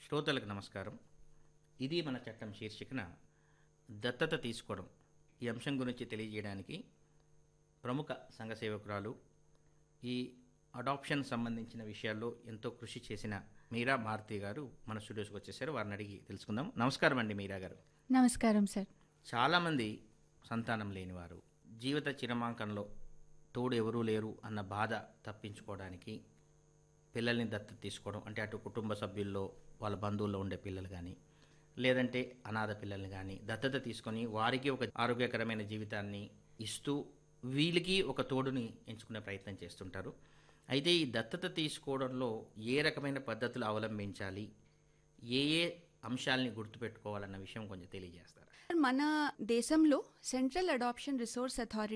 శ్రోతలకు నమస్కారం ఇది మన చట్టం శీర్షికన దత్తత తీసుకోవడం ఈ అంశం గురించి తెలియజేయడానికి ప్రముఖ సంఘ సేవకురాలు ఈ అడాప్షన్ సంబంధించిన విషయాల్లో ఎంతో కృషి చేసిన మీరా మారుతి గారు మన స్టూడియోస్కి వచ్చేసారు వారిని అడిగి తెలుసుకుందాం నమస్కారం అండి మీరా గారు నమస్కారం సార్ చాలామంది సంతానం లేనివారు జీవిత చిరమాంకంలో తోడు ఎవరూ లేరు అన్న బాధ తప్పించుకోవడానికి పిల్లల్ని దత్తత తీసుకోవడం అంటే అటు కుటుంబ సభ్యుల్లో వాళ్ళ బంధువుల్లో ఉండే పిల్లలు కానీ లేదంటే అనాథ పిల్లల్ని కానీ దత్తత తీసుకొని వారికి ఒక ఆరోగ్యకరమైన జీవితాన్ని ఇస్తూ వీళ్ళకి ఒక తోడుని ఎంచుకునే ప్రయత్నం చేస్తుంటారు అయితే ఈ దత్తత తీసుకోవడంలో ఏ రకమైన పద్ధతులు అవలంబించాలి ఏ ఏ అంశాలని గుర్తుపెట్టుకోవాలన్న విషయం కొంచెం తెలియజేస్తారు మన దేశంలో సెంట్రల్ అడాప్షన్ రిసోర్స్ అథారిటీ